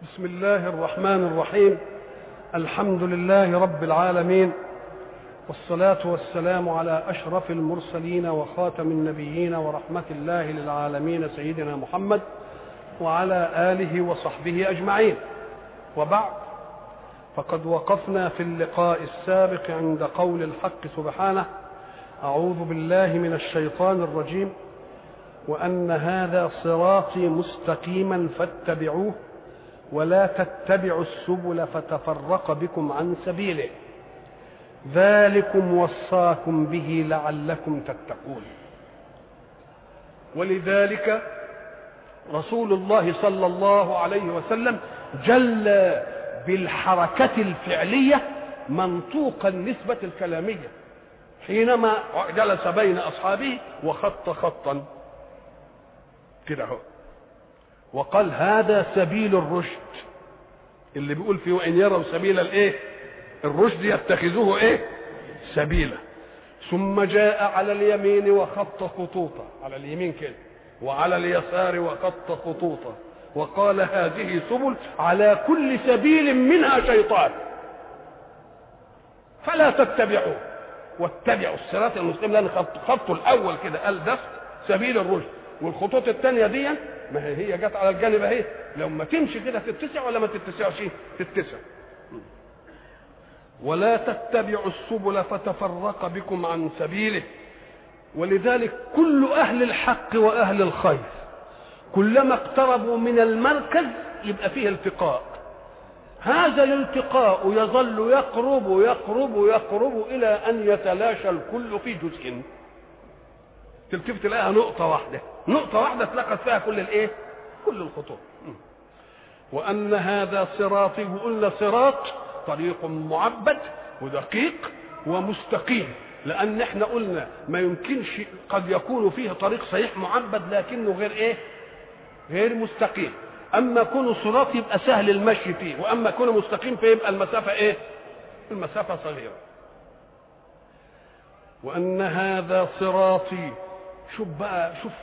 بسم الله الرحمن الرحيم الحمد لله رب العالمين والصلاة والسلام على أشرف المرسلين وخاتم النبيين ورحمة الله للعالمين سيدنا محمد وعلى آله وصحبه أجمعين وبعد فقد وقفنا في اللقاء السابق عند قول الحق سبحانه أعوذ بالله من الشيطان الرجيم وأن هذا صراطي مستقيما فاتبعوه ولا تتبعوا السبل فتفرق بكم عن سبيله ذلكم وصاكم به لعلكم تتقون ولذلك رسول الله صلى الله عليه وسلم جل بالحركة الفعلية منطوق النسبة الكلامية حينما جلس بين أصحابه وخط خطا كده هو وقال هذا سبيل الرشد اللي بيقول فيه وان يروا سبيل الايه الرشد يتخذوه ايه سبيلا ثم جاء على اليمين وخط خطوطا على اليمين كده وعلى اليسار وخط خطوطا وقال هذه سبل على كل سبيل منها شيطان فلا تتبعوه واتبعوا الصراط المستقيم لان خط خطه الاول كده قال ده سبيل الرشد والخطوط الثانيه دي ما هي هي جت على الجانب اهي لو ما تمشي كده تتسع ولا ما تتسعش تتسع ولا تتبعوا السبل فتفرق بكم عن سبيله ولذلك كل اهل الحق واهل الخير كلما اقتربوا من المركز يبقى فيه التقاء هذا الالتقاء يظل يقرب يقرب يقرب الى ان يتلاشى الكل في جزء تلتفت تلاقيها نقطة واحدة نقطة واحدة تلقت فيها كل الايه كل الخطوط وأن هذا صراطي وقلنا صراط طريق معبد ودقيق ومستقيم لأن احنا قلنا ما يمكنش قد يكون فيه طريق صحيح معبد لكنه غير ايه غير مستقيم أما كونه صراط يبقى سهل المشي فيه وأما كونه مستقيم فيبقى المسافة ايه المسافة صغيرة وأن هذا صراطي شوف بقى شوف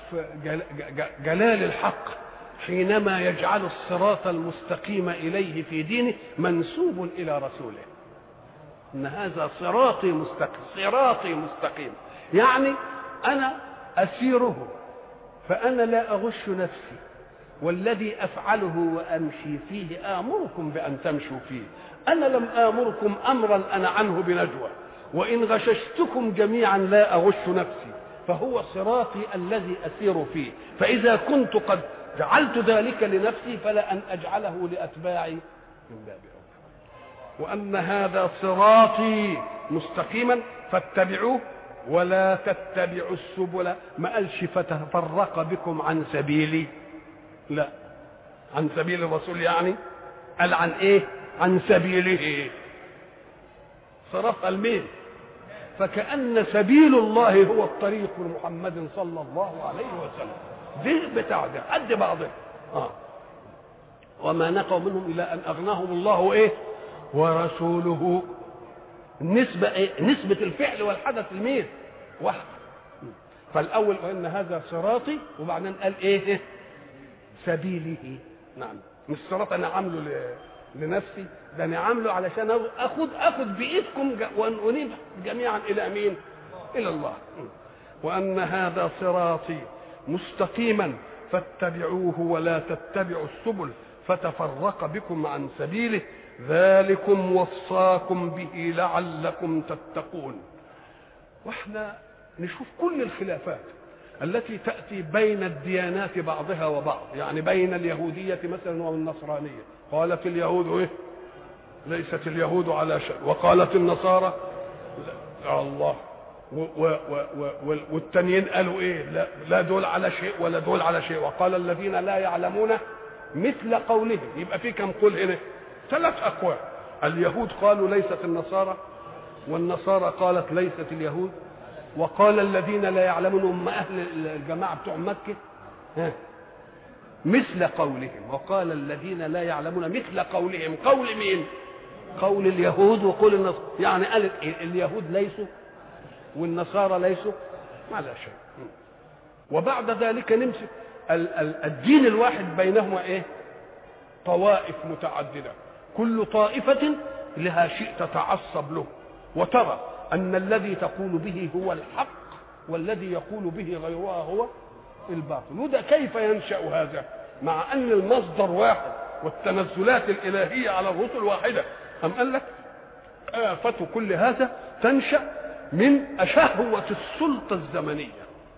جلال الحق حينما يجعل الصراط المستقيم اليه في دينه منسوب الى رسوله ان هذا صراطي مستقيم صراطي مستقيم يعني انا اسيره فانا لا اغش نفسي والذي افعله وامشي فيه امركم بان تمشوا فيه انا لم امركم امرا انا عنه بنجوى وان غششتكم جميعا لا اغش نفسي فهو صراطي الذي اسير فيه فاذا كنت قد جعلت ذلك لنفسي فلا ان اجعله لاتباعي من باب اولى وان هذا صراطي مستقيما فاتبعوه ولا تتبعوا السبل ما قالش فتفرق بكم عن سبيلي لا عن سبيل الرسول يعني قال عن ايه عن سبيله صرف الميل فكأن سبيل الله هو الطريق لمحمد صلى الله عليه وسلم دي بتاع ده قد بعضه اه وما نقوا منهم الا ان اغناهم الله ايه ورسوله النسبة إيه؟ نسبة الفعل والحدث الميل واحد فالأول وإن هذا صراطي وبعدين قال إيه سبيله نعم مش صراط أنا عامله لنفسي ده انا عامله علشان اخد اخد بايدكم وننيب جميعا الى مين الى الله وان هذا صراطي مستقيما فاتبعوه ولا تتبعوا السبل فتفرق بكم عن سبيله ذلكم وصاكم به لعلكم تتقون واحنا نشوف كل الخلافات التي تأتي بين الديانات بعضها وبعض يعني بين اليهودية مثلا والنصرانية قالت اليهود ايه ليست اليهود على شيء وقالت النصارى لا الله و و و والتانيين قالوا ايه لا, لا دول على شيء ولا دول على شيء وقال الذين لا يعلمون مثل قولهم يبقى في كم قول هنا ثلاث اقوال اليهود قالوا ليست النصارى والنصارى قالت ليست اليهود وقال الذين لا يعلمون هم اهل الجماعه بتوع مكه ها مثل قولهم وقال الذين لا يعلمون مثل قولهم قول مين قول اليهود وقول النصارى يعني قالت إيه؟ اليهود ليسوا والنصارى ليسوا ما لا شيء وبعد ذلك نمسك ال- ال- الدين الواحد بينهما ايه طوائف متعددة كل طائفة لها شيء تتعصب له وترى أن الذي تقول به هو الحق والذي يقول به غيرها هو الباطل وده كيف ينشأ هذا مع أن المصدر واحد والتنزلات الإلهية على الرسل واحدة أم قال لك آفة كل هذا تنشأ من شهوة السلطة الزمنية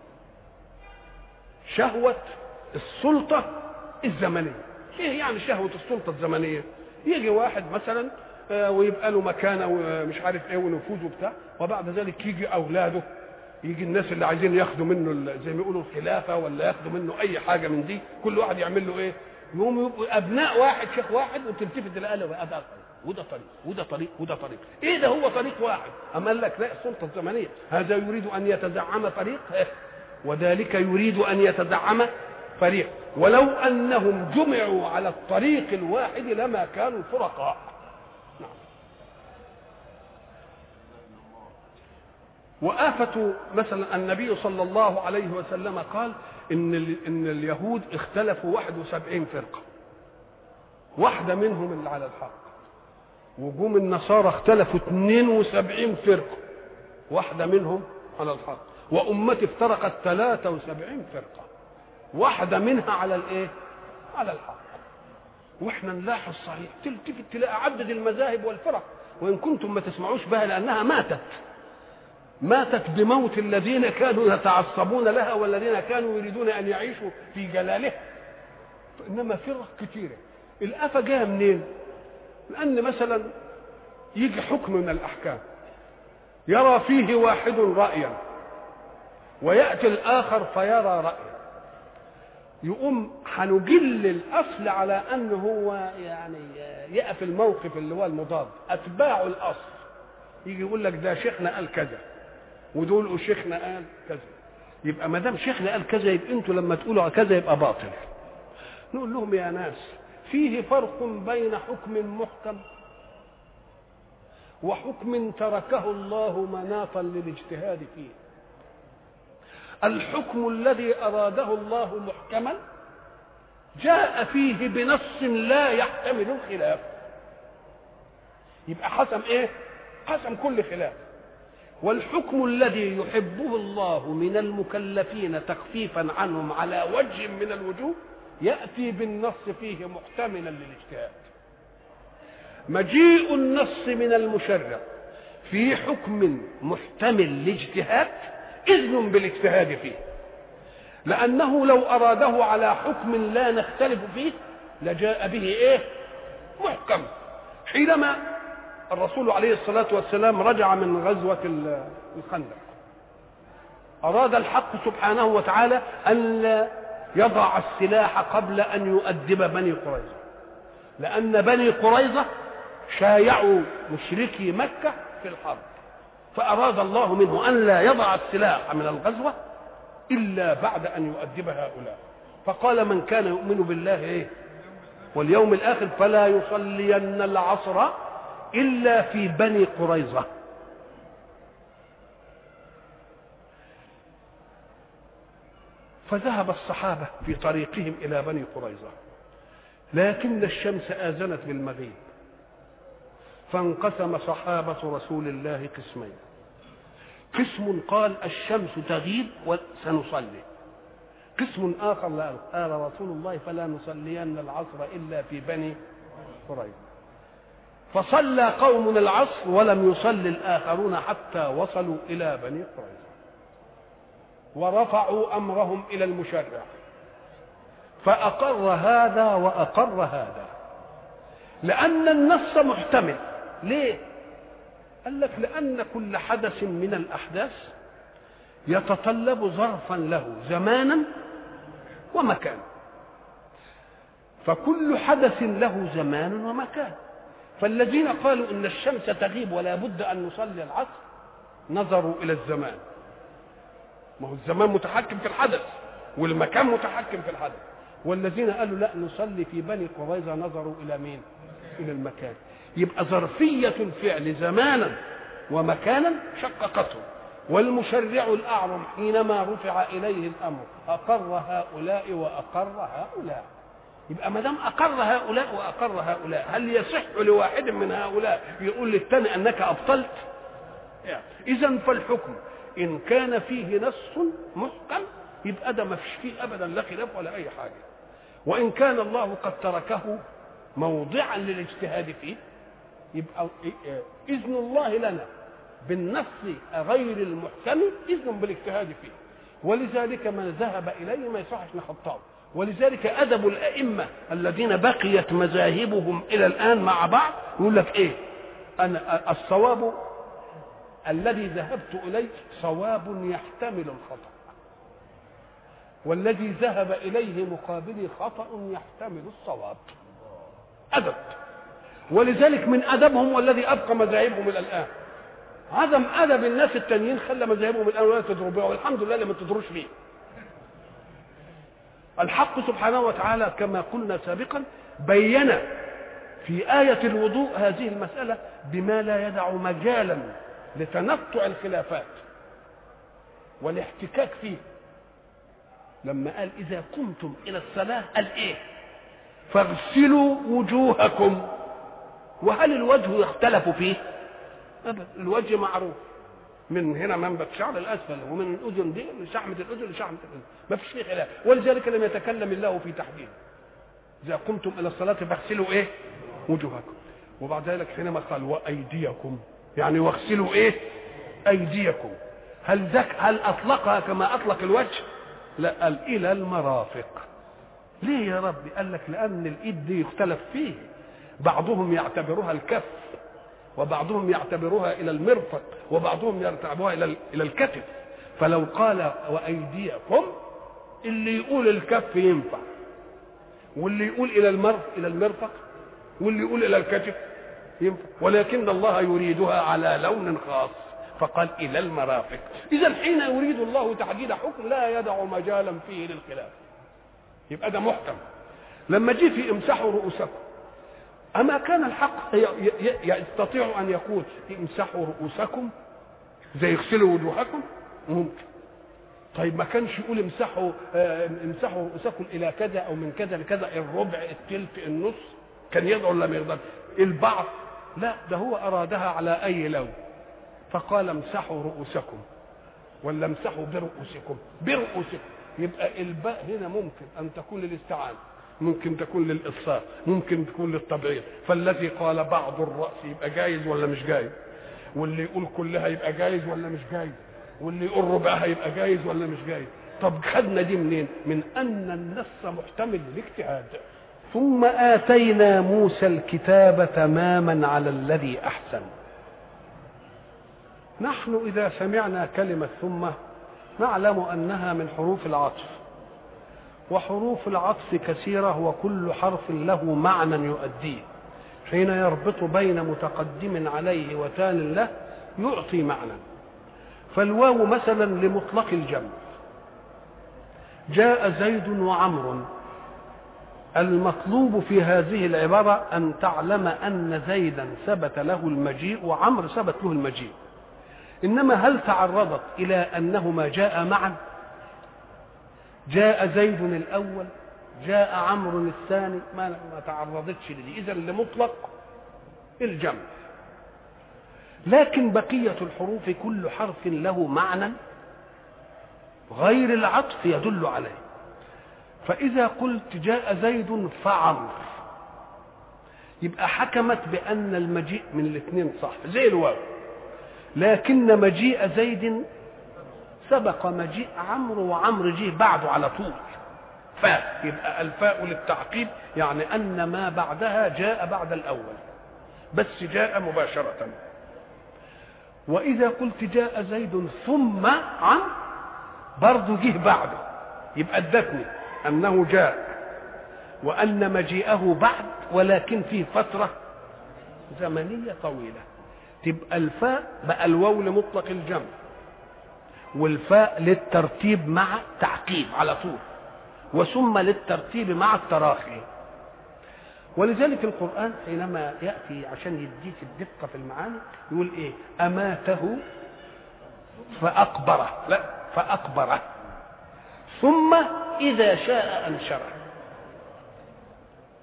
شهوة السلطة الزمنية ايه يعني شهوة السلطة الزمنية يجي واحد مثلا ويبقى له مكانه ومش عارف ايه ونفوذ وبتاع وبعد ذلك يجي اولاده يجي الناس اللي عايزين ياخدوا منه زي ما يقولوا الخلافه ولا ياخدوا منه اي حاجه من دي كل واحد يعمل له ايه؟ يقوموا يبقوا ابناء واحد شيخ واحد وتلتفت تلاقي له بقى ده طريق وده طريق وده طريق وده طريق ايه ده هو طريق واحد اما قال لك لا السلطه الزمنيه هذا يريد ان يتزعم فريق وذلك يريد ان يتزعم فريق ولو انهم جمعوا على الطريق الواحد لما كانوا فرقاء وآفة مثلا النبي صلى الله عليه وسلم قال إن إن اليهود اختلفوا 71 فرقة واحدة منهم اللي على الحق وجوم النصارى اختلفوا 72 فرقة واحدة منهم على الحق وأمتي افترقت 73 فرقة واحدة منها على الإيه؟ على الحق واحنا نلاحظ صحيح تلتفت تلاقي عدد المذاهب والفرق وإن كنتم ما تسمعوش بها لأنها ماتت ماتت بموت الذين كانوا يتعصبون لها والذين كانوا يريدون ان يعيشوا في جلالها انما فرق كثيره الافه جايه منين لان مثلا يجي حكم من الاحكام يرى فيه واحد رايا وياتي الاخر فيرى رايا يقوم هنجل الاصل على انه هو يعني يقف الموقف اللي هو المضاد اتباع الاصل يجي يقول لك ده شيخنا قال كذا ودول شيخنا قال كذا يبقى ما دام شيخنا قال كذا يبقى انتوا لما تقولوا كذا يبقى باطل نقول لهم يا ناس فيه فرق بين حكم محكم وحكم تركه الله مناطا للاجتهاد فيه الحكم الذي اراده الله محكما جاء فيه بنص لا يحتمل الخلاف يبقى حسم ايه حسم كل خلاف والحكم الذي يحبه الله من المكلفين تخفيفا عنهم على وجه من الوجوه ياتي بالنص فيه محتملا للاجتهاد مجيء النص من المشرع في حكم محتمل لاجتهاد اذن بالاجتهاد فيه لانه لو اراده على حكم لا نختلف فيه لجاء به ايه محكم حينما الرسول عليه الصلاة والسلام رجع من غزوة الخندق أراد الحق سبحانه وتعالى أن لا يضع السلاح قبل أن يؤدب بني قريظة لأن بني قريظة شايعوا مشركي مكة في الحرب فأراد الله منه أن لا يضع السلاح من الغزوة إلا بعد أن يؤدب هؤلاء فقال من كان يؤمن بالله إيه واليوم الآخر فلا يصلين العصر إلا في بني قريظة فذهب الصحابة في طريقهم إلى بني قريظة لكن الشمس آذنت بالمغيب فانقسم صحابة رسول الله قسمين قسم قال الشمس تغيب وسنصلي قسم آخر لا قال رسول الله فلا نصلين العصر إلا في بني قريظة فصلى قوم العصر ولم يصلي الآخرون حتى وصلوا إلى بني قريظة ورفعوا أمرهم إلى المشرع فأقر هذا وأقر هذا لأن النص محتمل ليه؟ قال لك لأن كل حدث من الأحداث يتطلب ظرفا له زمانا ومكان فكل حدث له زمان ومكان فالذين قالوا ان الشمس تغيب ولا بد ان نصلي العصر نظروا الى الزمان ما هو الزمان متحكم في الحدث والمكان متحكم في الحدث والذين قالوا لا نصلي في بني قريظة نظروا إلى مين إلى المكان يبقى ظرفية الفعل زمانا ومكانا شققته والمشرع الأعظم حينما رفع إليه الأمر أقر هؤلاء وأقر هؤلاء يبقى ما دام اقر هؤلاء واقر هؤلاء هل يصح لواحد من هؤلاء يقول للثاني انك ابطلت يعني اذا فالحكم ان كان فيه نص محكم يبقى ده ما فيش فيه ابدا لا خلاف ولا اي حاجه وان كان الله قد تركه موضعا للاجتهاد فيه يبقى اذن الله لنا بالنص غير المحكم اذن بالاجتهاد فيه ولذلك من ذهب اليه ما يصحش نخطاه ولذلك ادب الائمه الذين بقيت مذاهبهم الى الان مع بعض يقول لك ايه انا الصواب الذي ذهبت اليه صواب يحتمل الخطا والذي ذهب اليه مقابلي خطا يحتمل الصواب ادب ولذلك من ادبهم والذي ابقى مذاهبهم الى الان عدم ادب الناس التانيين خلى مذاهبهم الان ولا تدروا بها والحمد لله اللي ما تدروش فيه الحق سبحانه وتعالى كما قلنا سابقا بين في آية الوضوء هذه المسألة بما لا يدع مجالا لتنطع الخلافات والاحتكاك فيه لما قال إذا قمتم إلى الصلاة قال إيه فاغسلوا وجوهكم وهل الوجه يختلف فيه أبدا الوجه معروف من هنا منبت شعر الاسفل ومن الاذن دي لشحمه الاذن لشحمه الاذن ما فيش فيه خلاف ولذلك لم يتكلم الله في تحديد اذا قمتم الى الصلاه فاغسلوا ايه وجوهكم وبعد ذلك حينما قال وايديكم يعني واغسلوا ايه ايديكم هل ذك هل اطلقها كما اطلق الوجه لا قال الى المرافق ليه يا ربي قال لك لان الايد دي يختلف فيه بعضهم يعتبرها الكف وبعضهم يعتبرها الى المرفق وبعضهم يعتبرها الى الى الكتف فلو قال وايديكم اللي يقول الكف ينفع واللي يقول الى المرفق الى المرفق واللي يقول الى الكتف ينفع ولكن الله يريدها على لون خاص فقال الى المرافق اذا حين يريد الله تحديد حكم لا يدع مجالا فيه للخلاف يبقى ده محكم لما جه في امسحوا رؤوسكم أما كان الحق يستطيع أن يقول امسحوا رؤوسكم زي يغسلوا وجوهكم ممكن طيب ما كانش يقول امسحوا آه امسحوا رؤوسكم الى كذا او من كذا لكذا الربع التلت النص كان يدعو ولا ما يقدر البعض لا ده هو ارادها على اي لون فقال امسحوا رؤوسكم ولا امسحوا برؤوسكم برؤوسكم يبقى الباء هنا ممكن ان تكون للاستعانه ممكن تكون للإفصال ممكن تكون للتبعيض فالذي قال بعض الرأس يبقى جايز ولا مش جايز واللي يقول كلها يبقى جايز ولا مش جايز واللي يقول ربعها يبقى جايز ولا مش جايز طب خدنا دي منين من أن النص محتمل للاجتهاد ثم آتينا موسى الكتاب تماما على الذي أحسن نحن إذا سمعنا كلمة ثم نعلم أنها من حروف العطف وحروف العطف كثيرة وكل حرف له معنى يؤديه حين يربط بين متقدم عليه وتال له يعطي معنى فالواو مثلا لمطلق الجمع جاء زيد وعمر المطلوب في هذه العبارة أن تعلم أن زيدا ثبت له المجيء وعمر ثبت له المجيء إنما هل تعرضت إلى أنهما جاء معا جاء زيد الأول جاء عمرو الثاني ما ما تعرضتش لدي إذا لمطلق الجمع لكن بقية الحروف كل حرف له معنى غير العطف يدل عليه فإذا قلت جاء زيد فعمر يبقى حكمت بأن المجيء من الاثنين صح زي الواو لكن مجيء زيد سبق مجيء عمرو وعمرو جه بعده على طول فاء يبقى الفاء للتعقيب يعني أن ما بعدها جاء بعد الأول بس جاء مباشرة وإذا قلت جاء زيد ثم عن برضه جه بعده يبقى ادتني أنه جاء وأن مجيئه بعد ولكن فيه فترة زمنية طويلة تبقى الفاء بقى الواو لمطلق الجمع والفاء للترتيب مع تعقيب على طول وثم للترتيب مع التراخي ولذلك القرآن حينما يأتي عشان يديك الدقة في المعاني يقول إيه أماته فأقبره لا فأقبره ثم إذا شاء أنشره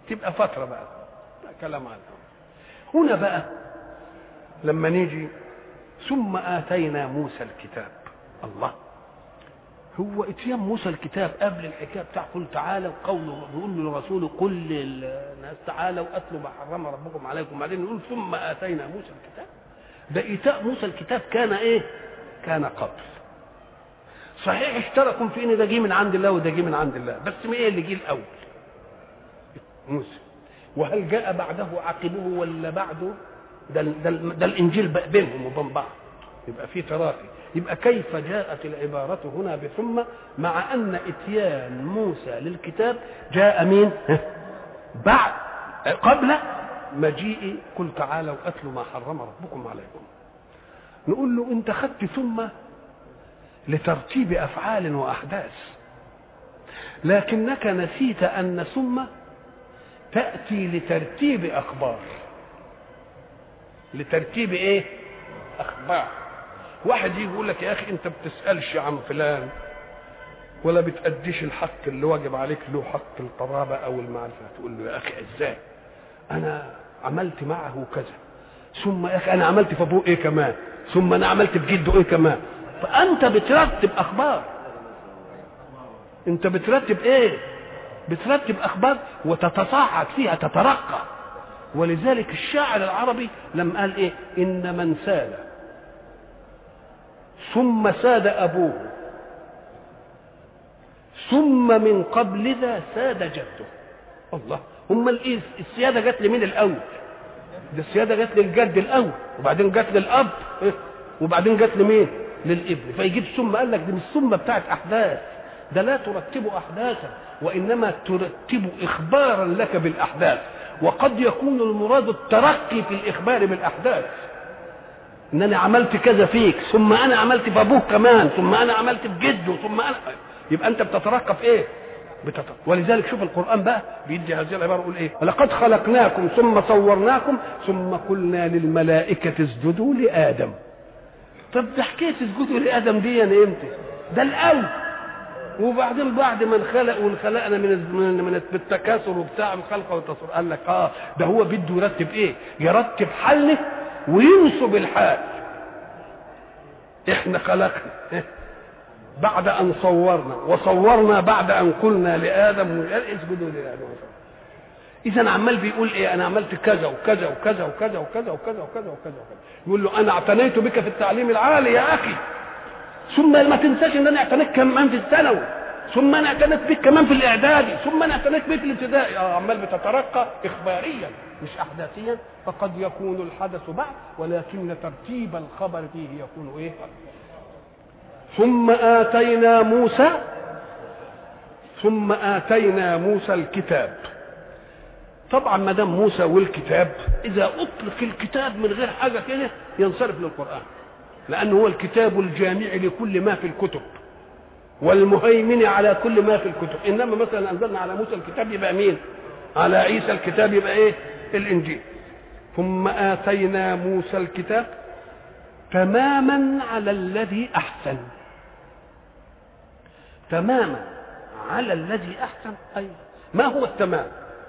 تبقى فتره بقى ده كلام عنه هنا بقى لما نيجي ثم اتينا موسى الكتاب الله هو اتيان موسى الكتاب قبل الحكايه بتاع قل تعالى قوله بيقول للرسول قل للناس تعالوا اتلوا ما حرم ربكم عليكم بعدين يقول ثم اتينا موسى الكتاب ده ايتاء موسى الكتاب كان ايه؟ كان قبل صحيح اشتركوا في ان ده جه من عند الله وده جه من عند الله بس مين اللي جه الاول؟ موسى وهل جاء بعده عقبه ولا بعده؟ ده, ده, ده الانجيل بينهم وبين بعض يبقى في تراخي يبقى كيف جاءت العبارة هنا بثم مع أن إتيان موسى للكتاب جاء مين بعد قبل مجيء قل تعالوا أتلوا ما حرم ربكم عليكم نقول له أنت خدت ثم لترتيب أفعال وأحداث لكنك نسيت أن ثم تأتي لترتيب أخبار لترتيب إيه أخبار واحد يجي يقول لك يا اخي انت بتسالش عن فلان ولا بتأديش الحق اللي واجب عليك له حق القرابه او المعرفه تقول له يا اخي ازاي انا عملت معه كذا ثم يا اخي انا عملت في ابوه ايه كمان ثم انا عملت في جده ايه كمان فانت بترتب اخبار انت بترتب ايه بترتب اخبار وتتصاعد فيها تترقى ولذلك الشاعر العربي لما قال ايه ان من سال ثم ساد أبوه ثم من قبل ذا ساد جده الله هم الإيه السيادة جت لمين الأول ده السيادة جت للجد الأول وبعدين جت للأب وبعدين جت لمين للابن فيجيب ثم قال لك دي مش ثم بتاعت أحداث ده لا ترتب أحداثا وإنما ترتب إخبارا لك بالأحداث وقد يكون المراد الترقي في الإخبار بالأحداث ان انا عملت كذا فيك ثم انا عملت في ابوك كمان ثم انا عملت في جده ثم انا يبقى انت بتترقى في ايه بتترقى. ولذلك شوف القران بقى بيدي هذه العباره يقول ايه لقد خلقناكم ثم صورناكم ثم قلنا للملائكه اسجدوا لادم طب ده حكايه اسجدوا لادم دي يعني امتى ده الاول وبعدين بعد ما انخلق وانخلقنا من من من بالتكاثر وبتاع الخلق والتصوير قال لك اه ده هو بده يرتب ايه؟ يرتب حله وينصب الحال احنا خلقنا بعد ان صورنا وصورنا بعد ان قلنا لادم اسجدوا لادم اذا عمال بيقول ايه انا عملت كذا وكذا وكذا وكذا وكذا وكذا وكذا وكذا يقول له انا اعتنيت بك في التعليم العالي يا اخي ثم ما تنساش ان انا اعتنيت كمان في الثانوي ثم انا اعتنيت بك كمان في الاعدادي ثم انا اعتنيت بك في الابتدائي اه عمال بتترقى اخباريا مش احداثيا فقد يكون الحدث بعد ولكن ترتيب الخبر فيه يكون ايه ثم اتينا موسى ثم اتينا موسى الكتاب طبعا ما دام موسى والكتاب اذا اطلق الكتاب من غير حاجه كده ينصرف للقران لانه هو الكتاب الجامع لكل ما في الكتب والمهيمن على كل ما في الكتب انما مثلا انزلنا على موسى الكتاب يبقى مين على عيسى الكتاب يبقى ايه الانجيل ثم اتينا موسى الكتاب تماما على الذي احسن تماما على الذي احسن اي ما هو التمام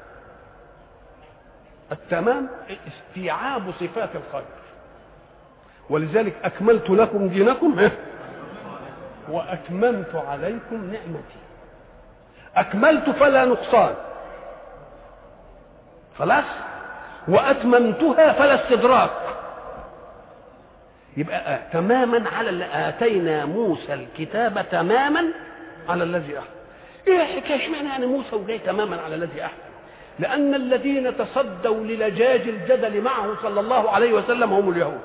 التمام استيعاب صفات الخير ولذلك اكملت لكم دينكم واتممت عليكم نعمتي اكملت فلا نقصان خلاص واتممتها فلا استدراك يبقى آه تماما على اللي اتينا موسى الكتاب تماما على الذي احسن ايه الحكايه اشمعنى يعني موسى وجاي تماما على الذي احسن لان الذين تصدوا للجاج الجدل معه صلى الله عليه وسلم هم اليهود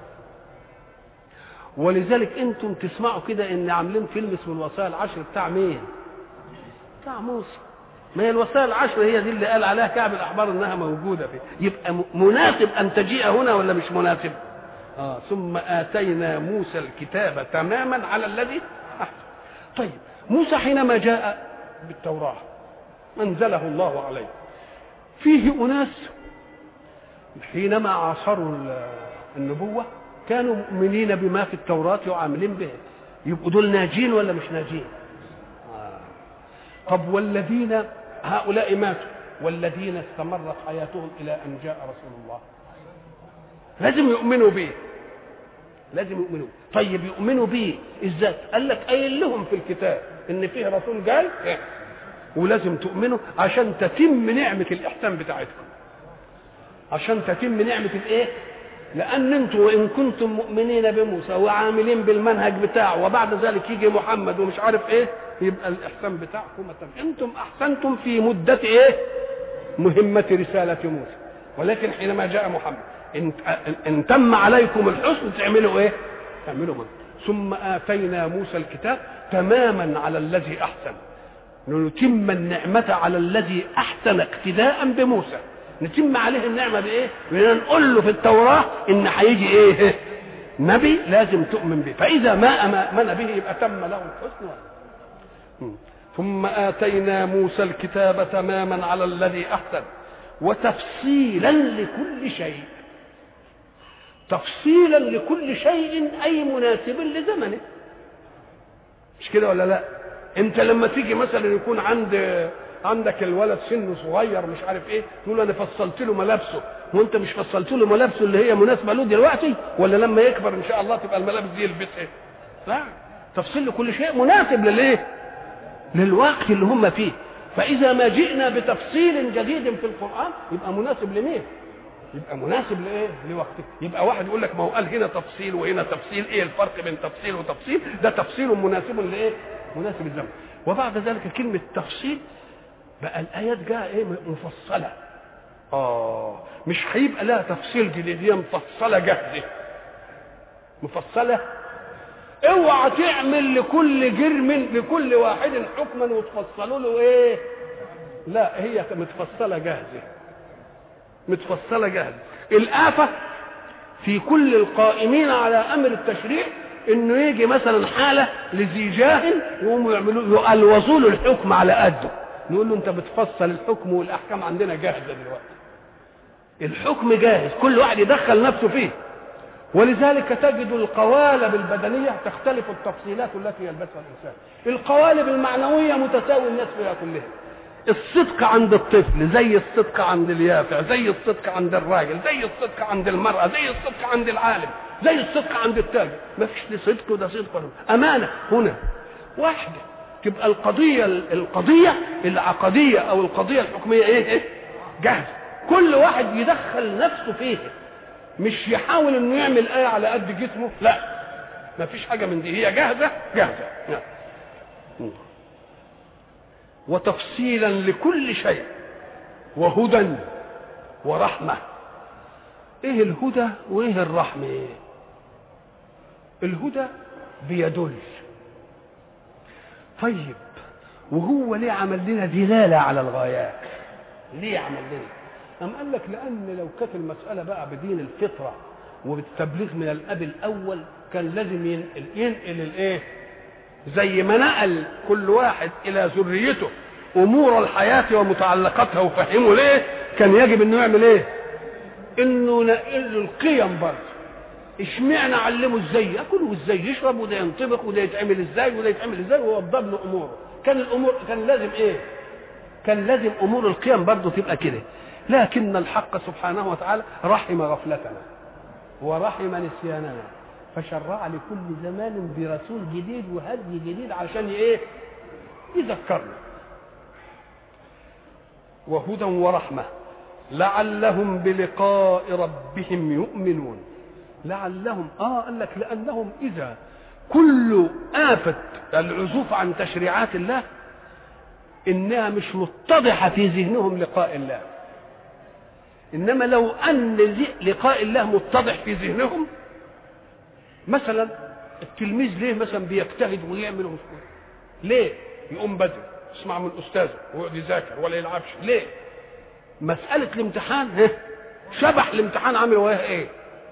ولذلك انتم تسمعوا كده ان عاملين فيلم اسمه الوصايا العشر بتاع مين بتاع موسى ما هي الوصايا العشر هي دي اللي قال عليها كعب الاحبار انها موجوده فيه يبقى مناسب ان تجيء هنا ولا مش مناسب آه ثم اتينا موسى الكتاب تماما على الذي احسن طيب موسى حينما جاء بالتوراه انزله الله عليه فيه اناس حينما عاصروا النبوه كانوا مؤمنين بما في التوراة وعاملين به يبقوا دول ناجين ولا مش ناجين آه. طب والذين هؤلاء ماتوا والذين استمرت حياتهم الى ان جاء رسول الله لازم يؤمنوا به لازم يؤمنوا طيب يؤمنوا به ازاي قال لك قايل لهم في الكتاب ان فيه رسول قال ولازم تؤمنوا عشان تتم نعمه الاحسان بتاعتكم عشان تتم نعمه الايه لان انتم وان كنتم مؤمنين بموسى وعاملين بالمنهج بتاعه وبعد ذلك يجي محمد ومش عارف ايه يبقى الاحسان بتاعكم تم انتم احسنتم في مده ايه مهمه رساله موسى ولكن حينما جاء محمد ان, إن تم عليكم الحسن تعملوا ايه تعملوا من ثم اتينا موسى الكتاب تماما على الذي احسن نتم النعمة على الذي أحسن اقتداء بموسى نتم عليه النعمة بإيه؟ بأن نقول له في التوراة إن هيجي إيه؟ نبي لازم تؤمن به فإذا ما آمن به يبقى تم له الحسن ولا ثم آتينا موسى الكتاب تماما على الذي أحسن وتفصيلا لكل شيء تفصيلا لكل شيء أي مناسب لزمنه مش كده ولا لا انت لما تيجي مثلا يكون عند عندك الولد سنه صغير مش عارف ايه تقول انا فصلت له ملابسه وانت مش فصلت له ملابسه اللي هي مناسبه له دلوقتي ولا لما يكبر ان شاء الله تبقى الملابس دي يلبسها لا تفصيل لكل شيء مناسب للايه للوقت اللي هم فيه فاذا ما جئنا بتفصيل جديد في القران يبقى مناسب لمين يبقى مناسب لايه لوقته يبقى واحد يقول لك ما هو قال هنا تفصيل وهنا تفصيل ايه الفرق بين تفصيل وتفصيل ده تفصيل مناسب لايه مناسب الزمن وبعد ذلك كلمة تفصيل بقى الآيات جاء إيه مفصلة آه مش هيبقى لها تفصيل جديد هي مفصلة جاهزة مفصلة اوعى تعمل لكل جرم لكل واحد حكما وتفصلوا له ايه لا هي متفصله جاهزه متفصله جاهزه الآفة في كل القائمين على أمر التشريع انه يجي مثلا حاله لذي جاه يقوموا يعملوا يلوظوا له الحكم على قده نقول له انت بتفصل الحكم والاحكام عندنا جاهزه دلوقتي الحكم جاهز كل واحد يدخل نفسه فيه ولذلك تجد القوالب البدنية تختلف التفصيلات التي يلبسها الإنسان القوالب المعنوية متساوي الناس فيها كلها الصدق عند الطفل زي الصدق عند اليافع زي الصدق عند الراجل زي الصدق عند المرأة زي الصدق عند العالم زي الصدق عند التاجر ما فيش ده صدق وده صدق ولا أمانة هنا واحدة تبقى القضية القضية العقدية أو القضية الحكمية إيه إيه جاهزة كل واحد يدخل نفسه فيه مش يحاول انه يعمل آية على قد جسمه لا ما فيش حاجة من دي هي جاهزة جاهزة نعم. وتفصيلا لكل شيء وهدى ورحمة ايه الهدى وايه الرحمة الهدى بيدل طيب وهو ليه عمل لنا دلالة على الغايات ليه عمل لنا أم قال لك لأن لو كانت المسألة بقى بدين الفطرة وبالتبليغ من الأب الأول كان لازم ينقل ينقل الإيه؟ زي ما نقل كل واحد إلى ذريته أمور الحياة ومتعلقاتها وفهمه ليه؟ كان يجب إنه يعمل إيه؟ إنه نقل له القيم برضه اشمعنى علمه ازاي ياكل وازاي يشرب وده ينطبق وده يتعمل ازاي وده يتعمل ازاي ووضب له اموره كان الامور كان لازم ايه كان لازم امور القيم برضه تبقى كده لكن الحق سبحانه وتعالى رحم غفلتنا ورحم نسياننا فشرع لكل زمان برسول جديد وهدي جديد عشان ايه يذكرنا وهدى ورحمه لعلهم بلقاء ربهم يؤمنون لعلهم اه قال لك لانهم اذا كل آفة العزوف عن تشريعات الله انها مش متضحه في ذهنهم لقاء الله انما لو ان لقاء الله متضح في ذهنهم مثلا التلميذ ليه مثلا بيجتهد ويعمل ويسوي ليه يقوم بدري يسمع من استاذه ويقعد يذاكر ولا يلعبش ليه مساله الامتحان شبح الامتحان عامل وياه ايه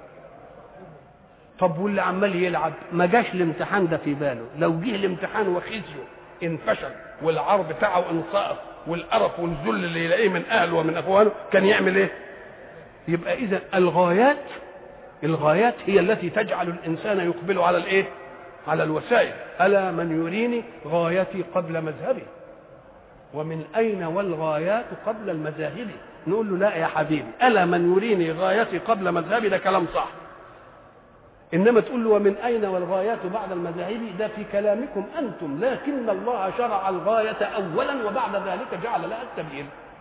طب واللي عمال يلعب ما جاش الامتحان ده في باله لو جه الامتحان وخزيه انفشل والعار بتاعه انصاف والقرف والذل اللي يلاقيه من اهله ومن اخوانه كان يعمل ايه يبقى اذا الغايات الغايات هي التي تجعل الانسان يقبل على الايه على الوسائل الا من يريني غايتي قبل مذهبي ومن أين والغايات قبل المذاهب نقول له لا يا حبيبي ألا من يريني غايتي قبل مذهبي ده كلام صح إنما تقول له ومن أين والغايات بعد المذاهب ده في كلامكم أنتم لكن الله شرع الغاية أولا وبعد ذلك جعل لها السبيل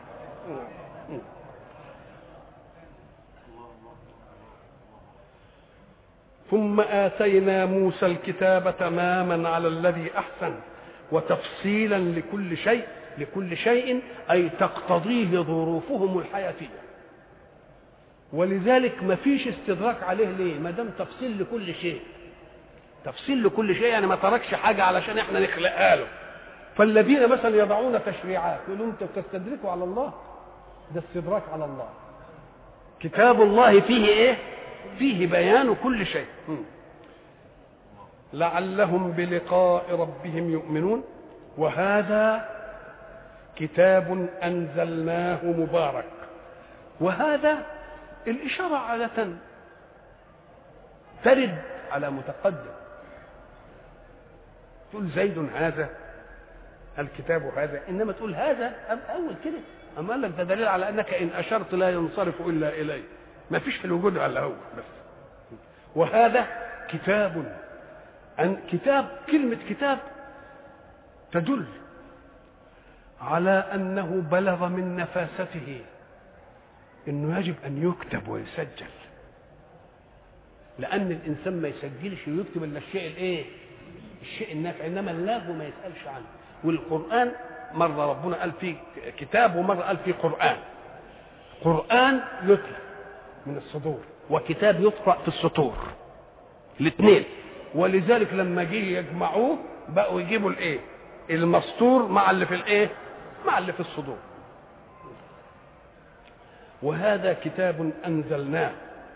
ثم آتينا موسى الكتاب تماما على الذي أحسن وتفصيلا لكل شيء لكل شيء أي تقتضيه ظروفهم الحياتية ولذلك ما فيش استدراك عليه ليه ما دام تفصيل لكل شيء تفصيل لكل شيء يعني ما تركش حاجة علشان احنا نخلقها له فالذين مثلا يضعون تشريعات يقولوا انت بتستدركوا على الله ده استدراك على الله كتاب الله فيه ايه فيه بيان كل شيء لعلهم بلقاء ربهم يؤمنون وهذا كتاب انزلناه مبارك وهذا الاشاره عاده ترد على متقدم تقول زيد هذا الكتاب هذا انما تقول هذا اول كده اما قال لك ده دليل على انك ان اشرت لا ينصرف الا اليه ما فيش في الوجود الا هو بس وهذا كتاب أن كتاب كلمة كتاب تدل على أنه بلغ من نفاسته أنه يجب أن يكتب ويسجل لأن الإنسان ما يسجلش ويكتب إلا الشيء الإيه؟ الشيء النافع إنما اللغو ما يسألش عنه والقرآن مرة ربنا قال فيه كتاب ومرة قال فيه قرآن قرآن يتلى من الصدور وكتاب يقرأ في السطور الاثنين ولذلك لما جه يجمعوه بقوا يجيبوا الايه المسطور مع اللي في الايه مع اللي في الصدور وهذا كتاب انزلناه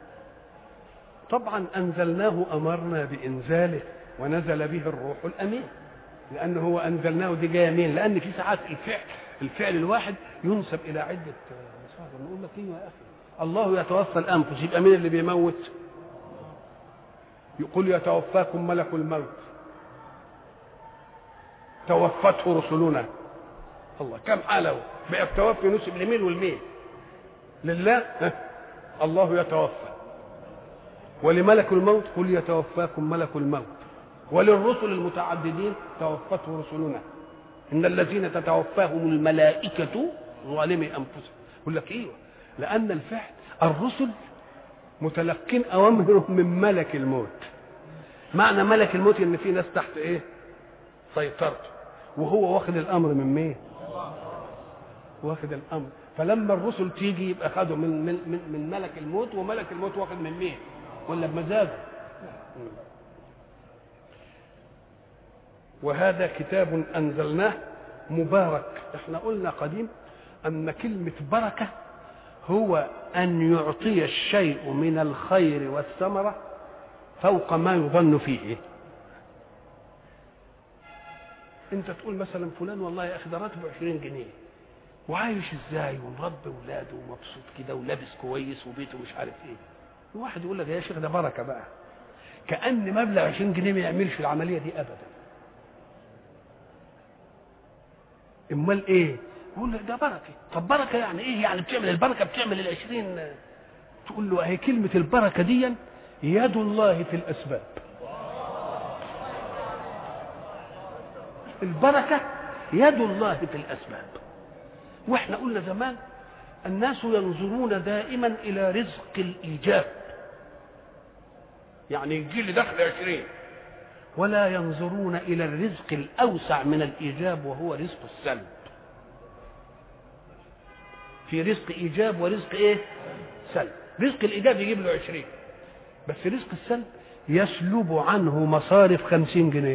طبعا انزلناه امرنا بانزاله ونزل به الروح الامين لانه هو انزلناه دي جايه مين لان في ساعات الفعل الفعل الواحد ينسب الى عده مصادر نقول لك ايوه يا اخي الله يتوفى الانفس يبقى مين اللي بيموت يقول يتوفاكم ملك الموت توفته رسلنا الله كم حاله بقى التوفي نسب لمين والمين لله الله يتوفى ولملك الموت قل يتوفاكم ملك الموت وللرسل المتعددين توفته رسلنا ان الذين تتوفاهم الملائكه ظالمي انفسهم يقول لك ايوه لان الفعل الرسل متلقين اوامرهم من ملك الموت معنى ملك الموت ان في ناس تحت ايه سيطرته وهو واخد الامر من مين واخد الامر فلما الرسل تيجي يبقى خدوا من من من, من ملك الموت وملك الموت واخد من مين ولا بمزاجه وهذا كتاب انزلناه مبارك احنا قلنا قديم ان كلمه بركه هو ان يعطي الشيء من الخير والثمره فوق ما يظن فيه انت تقول مثلا فلان والله يا اخي ده راتبه 20 جنيه وعايش ازاي ومربي اولاده ومبسوط كده ولابس كويس وبيته مش عارف ايه الواحد يقول لك يا شيخ ده بركه بقى كان مبلغ 20 جنيه ما يعملش العمليه دي ابدا امال ايه يقول لك ده بركه طب بركه يعني ايه يعني بتعمل البركه بتعمل العشرين تقول له هي كلمه البركه دي يد الله في الاسباب البركه يد الله في الاسباب واحنا قلنا زمان الناس ينظرون دائما الى رزق الايجاب يعني يجي لي دخل عشرين ولا ينظرون الى الرزق الاوسع من الايجاب وهو رزق السلب في رزق ايجاب ورزق ايه سلب رزق الايجاب يجيب له عشرين بس رزق السلب يسلب عنه مصارف خمسين جنيه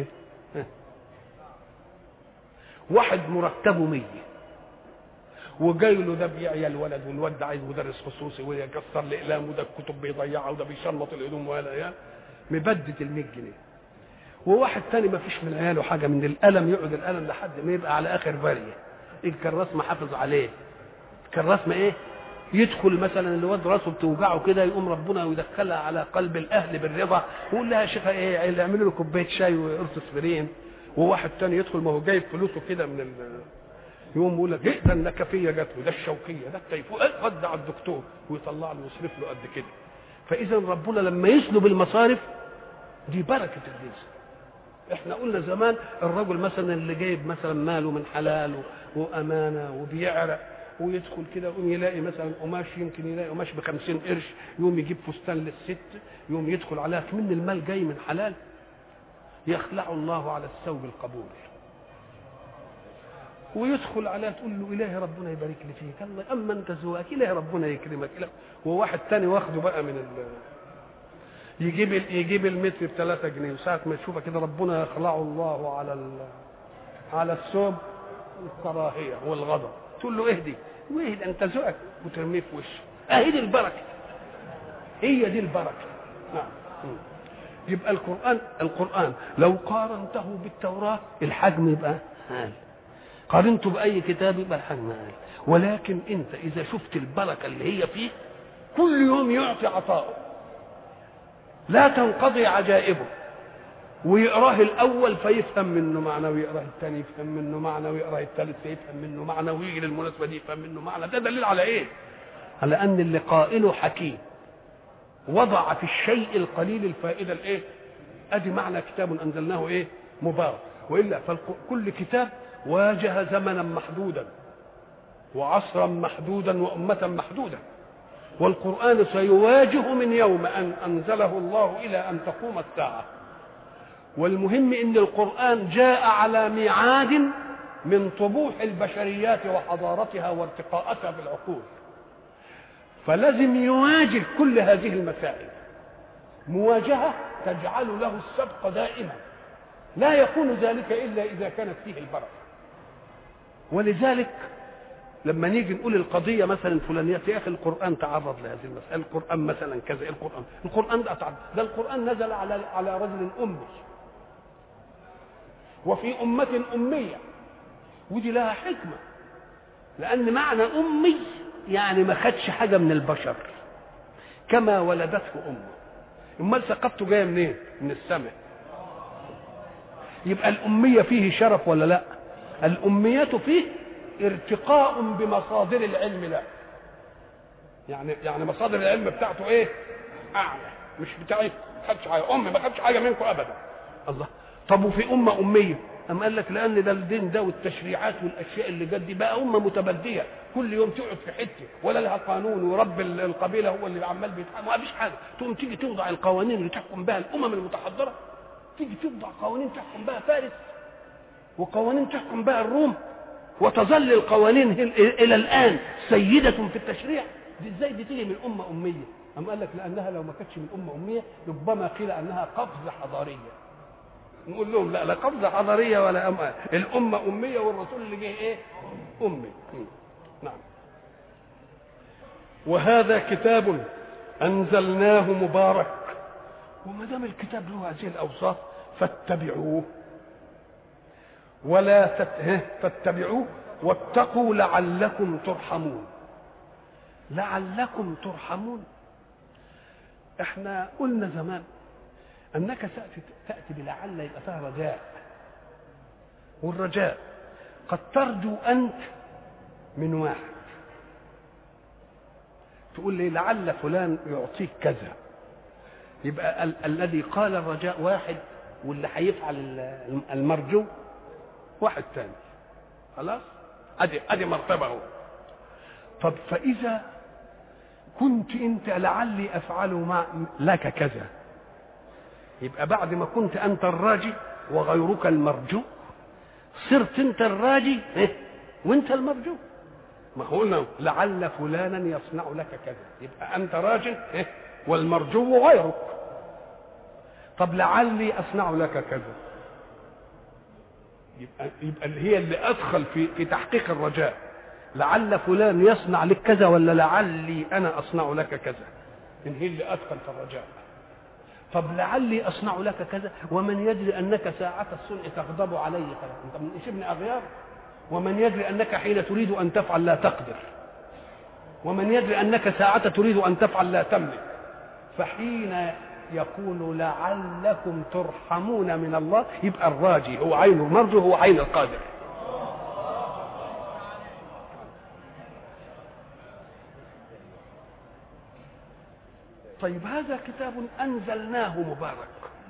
واحد مرتبه مية وجاي له ده بيعيا الولد والواد ده عايز مدرس خصوصي ويكسر الاقلام وده الكتب بيضيعها وده بيشلط الهدوم ولا يا مبدد ال 100 جنيه وواحد تاني ما فيش من عياله حاجه من القلم يقعد القلم لحد ما يبقى على اخر فاريه الكراس ما حافظ عليه الكراس ما ايه يدخل مثلا الواد راسه بتوجعه كده يقوم ربنا ويدخلها على قلب الاهل بالرضا ويقول لها يا شيخه ايه اللي اعملوا له كوبايه شاي وقرص اسبرين وواحد تاني يدخل ما هو جايب فلوسه كده من ال... يقوم يقول لك ايه ده النكفيه جات له ده الشوكيه ده التيفون إيه قد على الدكتور ويطلع له يصرف له قد كده فاذا ربنا لما يسلب المصارف دي بركه الرزق احنا قلنا زمان الرجل مثلا اللي جايب مثلا ماله من حلال وامانه وبيعرق ويدخل كده يقوم يلاقي مثلا قماش يمكن يلاقي قماش ب 50 قرش يقوم يجيب فستان للست يقوم يدخل عليها من المال جاي من حلال يخلع الله على الثوب القبول ويدخل عليها تقول له الهي ربنا يبارك لي فيك الله اما انت ذوقك الهي ربنا يكرمك إله. وواحد تاني واخده بقى من ال يجيب ال يجيب المتر ب 3 جنيه وساعة ما يشوفها كده ربنا يخلعه الله على ال على الثوب الكراهية والغضب تقول له اهدي واهدي انت ذوقك وترميه في وشه اهي دي البركة هي دي البركة نعم يبقى القرآن القرآن لو قارنته بالتوراة الحجم يبقى هال قارنته بأي كتاب يبقى الحجم هال ولكن أنت إذا شفت البركة اللي هي فيه كل يوم يعطي عطاءه لا تنقضي عجائبه ويقراه الأول فيفهم منه معنى ويقراه الثاني يفهم منه معنى ويقراه الثالث فيفهم منه معنى ويجي للمناسبة دي يفهم منه معنى ده دليل على إيه؟ على أن اللي قائله حكيم وضع في الشيء القليل الفائده الايه ادي معنى كتاب انزلناه ايه مبارك والا فكل كتاب واجه زمنا محدودا وعصرا محدودا وامه محدوده والقران سيواجه من يوم ان انزله الله الى ان تقوم الساعه والمهم ان القران جاء على ميعاد من طموح البشريات وحضارتها وارتقاءاتها بالعقول فلازم يواجه كل هذه المسائل مواجهة تجعل له السبق دائما لا يكون ذلك إلا إذا كانت فيه البركة ولذلك لما نيجي نقول القضية مثلا فلانية يا أخي القرآن تعرض لهذه المسألة القرآن مثلا كذا القرآن القرآن ده تعرض ده القرآن نزل على على رجل أمي وفي أمة أمية ودي لها حكمة لأن معنى أمي يعني ما خدش حاجة من البشر كما ولدته أمه امال ثقافته جايه منين؟ من السماء يبقى الأمية فيه شرف ولا لا؟ الأمية فيه ارتقاء بمصادر العلم لا يعني يعني مصادر العلم بتاعته ايه؟ أعلى مش بتاعي ما خدش حاجة أمي ما خدش حاجة منكم أبدا الله طب وفي أمة أمية أم قال لك لأن ده الدين ده والتشريعات والأشياء اللي جت دي بقى أمة متبدية كل يوم تقعد في حتة ولا لها قانون ورب القبيلة هو اللي عمال بيتحكم ما فيش حاجة تقوم تيجي توضع القوانين اللي تحكم بها الأمم المتحضرة تيجي توضع قوانين تحكم بها فارس وقوانين تحكم بها الروم وتظل القوانين إلى الآن سيدة في التشريع دي ازاي دي تيجي من أمة أمية أم قال لك لأنها لو ما كانتش من أمة أمية ربما قيل أنها قفزة حضارية نقول لهم لا لا قفزة حضارية ولا أم... الأمة أمية والرسول اللي جه إيه؟ أمي نعم وهذا كتاب أنزلناه مبارك وما دام الكتاب له هذه الأوصاف فاتبعوه ولا تت... فاتبعوه واتقوا لعلكم ترحمون لعلكم ترحمون احنا قلنا زمان انك تاتي تاتي بلعل يبقى فيها رجاء والرجاء قد ترجو انت من واحد تقول لي لعل فلان يعطيك كذا يبقى ال- الذي قال الرجاء واحد واللي هيفعل ال- المرجو واحد ثاني خلاص ادي ادي مرتبه اهو طب فاذا كنت انت لعلي افعل مع لك كذا يبقى بعد ما كنت انت الراجي وغيرك المرجو صرت انت الراجي إيه؟ وانت المرجو ما هو قلنا لعل فلانا يصنع لك كذا يبقى انت راجل إيه؟ والمرجو غيرك طب لعلي اصنع لك كذا يبقى يبقى اللي هي اللي ادخل في في تحقيق الرجاء لعل فلان يصنع لك كذا ولا لعلي انا اصنع لك كذا ان هي اللي ادخل في الرجاء طب لعلي اصنع لك كذا ومن يدري انك ساعة الصنع تغضب علي انت مش ابن اغيار ومن يدري انك حين تريد ان تفعل لا تقدر ومن يدري انك ساعة تريد ان تفعل لا تملك فحين يقول لعلكم ترحمون من الله يبقى الراجي هو عين المرجو هو عين القادر طيب هذا كتاب انزلناه مبارك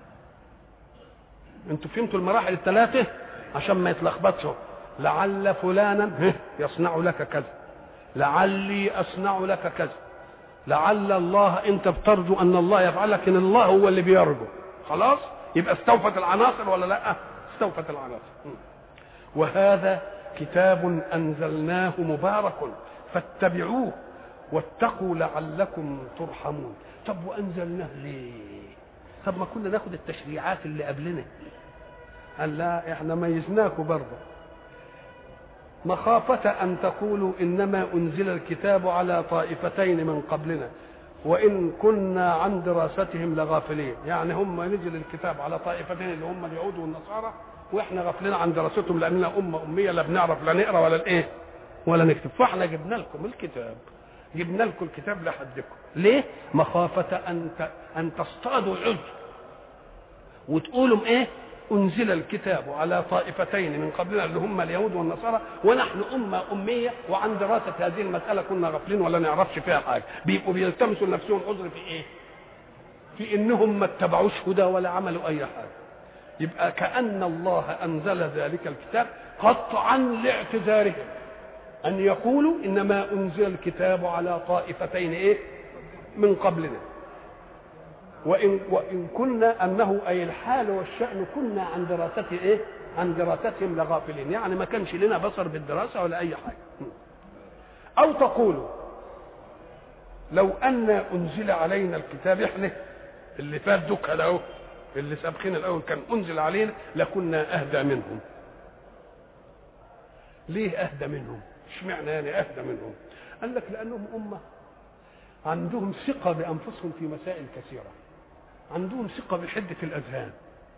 انتوا فهمتوا المراحل الثلاثه عشان ما يتلخبطش لعل فلانا يصنع لك كذا لعلي اصنع لك كذا لعل الله انت بترجو ان الله يفعل لكن الله هو اللي بيرجو خلاص يبقى استوفت العناصر ولا لا استوفت العناصر وهذا كتاب انزلناه مبارك فاتبعوه واتقوا لعلكم ترحمون طب وانزلناه ليه طب ما كنا ناخد التشريعات اللي قبلنا قال لا احنا ميزناكم برضه مخافة أن تقولوا إنما أنزل الكتاب على طائفتين من قبلنا وإن كنا عن دراستهم لغافلين يعني هم نزل الكتاب على طائفتين اللي هم اليهود والنصارى وإحنا غافلين عن دراستهم لأننا أمة أمية لا بنعرف لا نقرأ ولا الإيه ولا نكتب فإحنا جبنا لكم الكتاب جبنا لكم الكتاب لحدكم ليه مخافة أن أن تصطادوا العذر وتقولوا إيه أنزل الكتاب على طائفتين من قبلنا اللي هم اليهود والنصارى ونحن أمة أمية وعن دراسة هذه المسألة كنا غافلين ولا نعرفش فيها حاجة بيبقوا بيلتمسوا لنفسهم عذر في إيه؟ في إنهم ما اتبعوش هدى ولا عملوا أي حاجة يبقى كأن الله أنزل ذلك الكتاب قطعا لاعتذارهم أن يقولوا إنما أنزل الكتاب على طائفتين إيه؟ من قبلنا وإن, وإن كنا أنه أي الحال والشأن كنا عن دراسته إيه عن دراستهم لغافلين يعني ما كانش لنا بصر بالدراسة ولا أي حاجة أو تقولوا لو أن أنزل علينا الكتاب إحنا اللي فات دك هذا أهو اللي سابقين الأول كان أنزل علينا لكنا أهدى منهم ليه أهدى منهم اشمعنى يعني أهدى منهم قال لك لأنهم أمة عندهم ثقة بأنفسهم في مسائل كثيرة عندهم ثقة بحدة الأذهان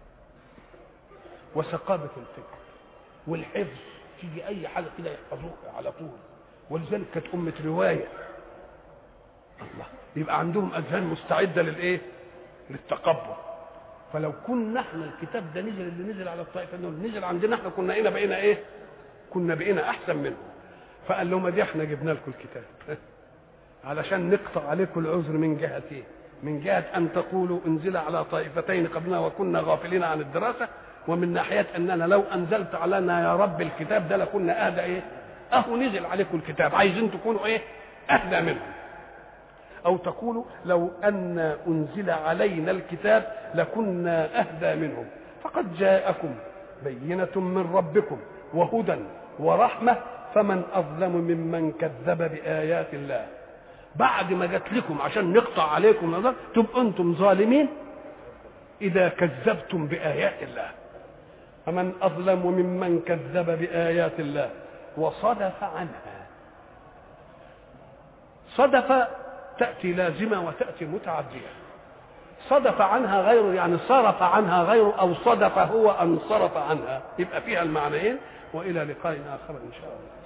وثقابة الفكر والحفظ تيجي أي حاجة كده يحفظوها على طول ولذلك كانت أمة رواية الله يبقى عندهم أذهان مستعدة للإيه؟ للتقبل فلو كنا احنا الكتاب ده نزل اللي نزل على الطائفة دول نزل عندنا احنا كنا هنا بقينا ايه؟ كنا بقينا أحسن منهم فقال لهم دي احنا جبنا لكم الكتاب علشان نقطع عليكم العذر من جهة ايه؟ من جهة أن تقولوا انزل على طائفتين قبلنا وكنا غافلين عن الدراسة ومن ناحية أننا لو أنزلت علينا يا رب الكتاب ده لكنا أهدى إيه؟ أهو نزل عليكم الكتاب عايزين تكونوا إيه؟ أهدى منهم أو تقولوا لو أن أنزل علينا الكتاب لكنا أهدى منهم فقد جاءكم بينة من ربكم وهدى ورحمة فمن أظلم ممن كذب بآيات الله بعد ما جات لكم عشان نقطع عليكم نظر تبقوا انتم ظالمين اذا كذبتم بايات الله فمن اظلم ممن كذب بايات الله وصدف عنها صدف تاتي لازمه وتاتي متعديه صدف عنها غيره يعني صرف عنها غيره او صدف هو ان صرف عنها يبقى فيها المعنيين والى لقاء اخر ان شاء الله